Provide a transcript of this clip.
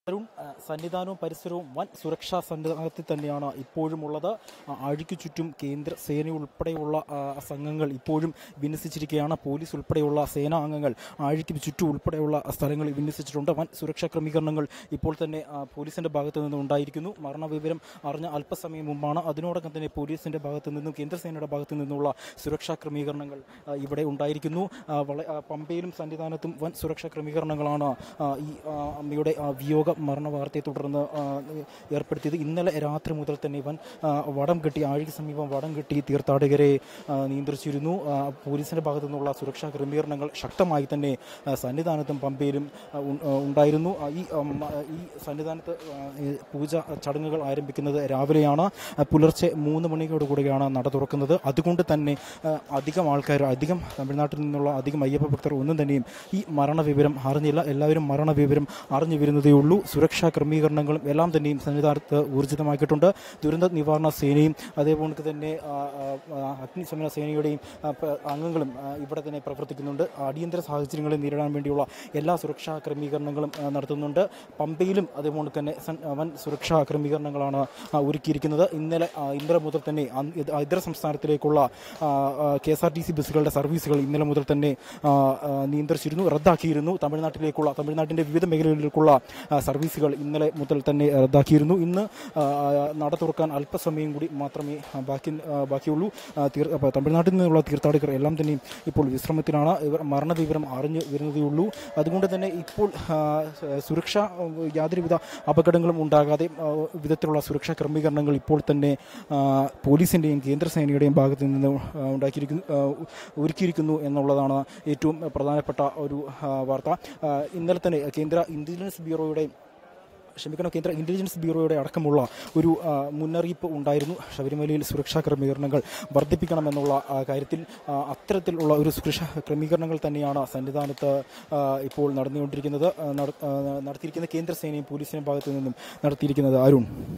അരുൺ ആ, സന്നിധാനവും പരിസരവും വൻ സുരക്ഷാ സന്നിധാനത്തിൽ തന്നെയാണ് ഇപ്പോഴും ഉള്ളത് ആ, ആഴിക്കു ചുറ്റും കേന്ദ്ര സേന ഉൾപ്പെടെയുള്ള ആ, സംഘങ്ങൾ ഇപ്പോഴും വിന്യസിച്ചിരിക്കുകയാണ് പോലീസ് ഉൾപ്പെടെയുള്ള സേനാ അംഗങ്ങൾ ആഴിക്ക് ചുറ്റും ഉൾപ്പെടെയുള്ള സ്ഥലങ്ങളിൽ വിന്യസിച്ചിട്ടുണ്ട് വൻ സുരക്ഷാ ക്രമീകരണങ്ങൾ ഇപ്പോൾ തന്നെ ആ, പോലീസിന്റെ ഭാഗത്തു നിന്ന് ഉണ്ടായിരിക്കുന്നു മരണവിവരം അറിഞ്ഞ അല്പസമയം മുമ്പാണ് അതിനോടൊപ്പം തന്നെ പോലീസിന്റെ ഭാഗത്തു നിന്നും കേന്ദ്രസേനയുടെ ഭാഗത്തു നിന്നുള്ള സുരക്ഷാ ക്രമീകരണങ്ങൾ ആ, ഇവിടെ ഉണ്ടായിരിക്കുന്നു ആ, വള- ആ, പമ്പയിലും സന്നിധാനത്തും വൻ സുരക്ഷാ ക്രമീകരണങ്ങളാണ് ആ, ഈ ആ, അമ്മയുടെ ആ, വിയോഗ മരണ വാർത്തയെ തുടർന്ന് ആ, ഏർപ്പെടുത്തിയത് ഇന്നലെ രാത്രി മുതൽ തന്നെ ഇവൻ ആ, വടം കെട്ടി ആഴിക്ക് സമീപം വടം കെട്ടി തീർത്ഥാടകരെ ആ, നിയന്ത്രിച്ചിരുന്നു ആ, പോലീസിന്റെ ഭാഗത്തു നിന്നുള്ള സുരക്ഷാ ക്രമീകരണങ്ങൾ ശക്തമായി തന്നെ ആ, സന്നിധാനത്തും പമ്പയിലും ആ, ഉ- ആ, ഉണ്ടായിരുന്നു ആ, ഈ ആ, മ- ഈ സന്നിധാനത്ത് ആ, ഈ പൂജ ചടങ്ങുകൾ ആരംഭിക്കുന്നത് രാവിലെയാണ് ആ, പുലർച്ചെ മൂന്ന് മണിയോട് കൂടിയാണ് നട തുറക്കുന്നത് അതുകൊണ്ട് തന്നെ ആ, അധികം ആൾക്കാർ അധികം തമിഴ്നാട്ടിൽ നിന്നുള്ള അധികം അയ്യപ്പ ഭക്തർ ഒന്നും തന്നെയും ഈ മരണവിവരം അറിഞ്ഞില്ല എല്ലാവരും മരണവിവരം അറിഞ്ഞു വരുന്നതേ ഉള്ളൂ സുരക്ഷാ ക്രമീകരണങ്ങളും എല്ലാം തന്നെയും സന്നിധാനത്ത് ഊർജിതമാക്കിയിട്ടുണ്ട് ദുരന്ത നിവാരണ സേനയും അതേപോലെ തന്നെ ആ, ആ, ആ, അഗ്നിശമന സേനയുടെയും ആ, പ- അംഗങ്ങളും ആ, ഇവിടെ തന്നെ പ്രവർത്തിക്കുന്നുണ്ട് അടിയന്തര സാഹചര്യങ്ങളെ നേരിടാൻ വേണ്ടിയുള്ള എല്ലാ സുരക്ഷാ ക്രമീകരണങ്ങളും ആ, നടത്തുന്നുണ്ട് പമ്പയിലും അതേപോലെ തന്നെ സൻ- ആ, വൻ സുരക്ഷാ ക്രമീകരണങ്ങളാണ് ആ, ഒരുക്കിയിരിക്കുന്നത് ഇന്നലെ ആ, ഇന്നലെ മുതൽ തന്നെ അൻ- ഇത് ഇതര സംസ്ഥാനത്തിലേക്കുള്ള K S R T C ബസ്സുകളുടെ സർവീസുകൾ ഇന്നലെ മുതൽ തന്നെ ആ, ആ, നിയന്ത്രിച്ചിരുന്നു റദ്ദാക്കിയിരുന്നു തമിഴ്നാട്ടിലേക്കുള്ള തമിഴ്നാട്ടിന്റെ വിവിധ മേഖലകളിലേക്കുള്ള ആ, സർവീസുകൾ ഇന്നലെ മുതൽ തന്നെ റദ്ദാക്കിയിരുന്നു ഇന്ന് ആ, നട തുറക്കാൻ അല്പസമയം കൂടി മാത്രമേ ആ, ബാക്കി ആ, ബാക്കിയുള്ളൂ ആ, തീർ- അപ്പോൾ തമിഴ്നാട്ടിൽ നിന്നുള്ള തീർത്ഥാടകർ എല്ലാം തന്നെയും ഇപ്പോൾ വിശ്രമത്തിലാണ് ഇവർ മരണവിവരം അറിഞ്ഞു വരുന്നതേ ഉള്ളൂ അതുകൊണ്ട് തന്നെ ഇപ്പോൾ ആ, സുരക്ഷ ആ, യാതൊരുവിധ അപകടങ്ങളും ഉണ്ടാകാതെ ആ, വിധത്തിലുള്ള സുരക്ഷാ ക്രമീകരണങ്ങൾ ഇപ്പോൾ തന്നെ ആ, പോലീസിന്റെയും കേന്ദ്രസേനയുടെയും ഭാഗത്ത് നിന്ന് ആ, ഉണ്ടാക്കിയിരിക്കുന്നു ആ, ഒരുക്കിയിരിക്കുന്നു എന്നുള്ളതാണ് ഏറ്റവും പ്രധാനപ്പെട്ട ഒരു ആ, വാർത്ത ആ, ഇന്നലെ തന്നെ കേന്ദ്ര ഇന്റലിജൻസ് ബ്യൂറോയുടെ ക്ഷമിക്കണം കേന്ദ്ര ഇന്റലിജൻസ് ബ്യൂറോയുടെ അടക്കമുള്ള ഒരു ആ, മുന്നറിയിപ്പ് ഉണ്ടായിരുന്നു ശബരിമലയിൽ സുരക്ഷാ ക്രമീകരണങ്ങൾ വർദ്ധിപ്പിക്കണമെന്നുള്ള ആ, കാര്യത്തിൽ ആ, അത്തരത്തിലുള്ള ഒരു സുരക്ഷാ ക്രമീകരണങ്ങൾ തന്നെയാണ് സന്നിധാനത്ത് ആ, ഇപ്പോൾ നടന്നുകൊണ്ടിരിക്കുന്നത് ആ, നട- ആ, നടത്തിയിരിക്കുന്ന കേന്ദ്ര സേനയും പോലീസിന്റെ ഭാഗത്തു നിന്നും നടത്തിയിരിക്കുന്നത് അരുൺ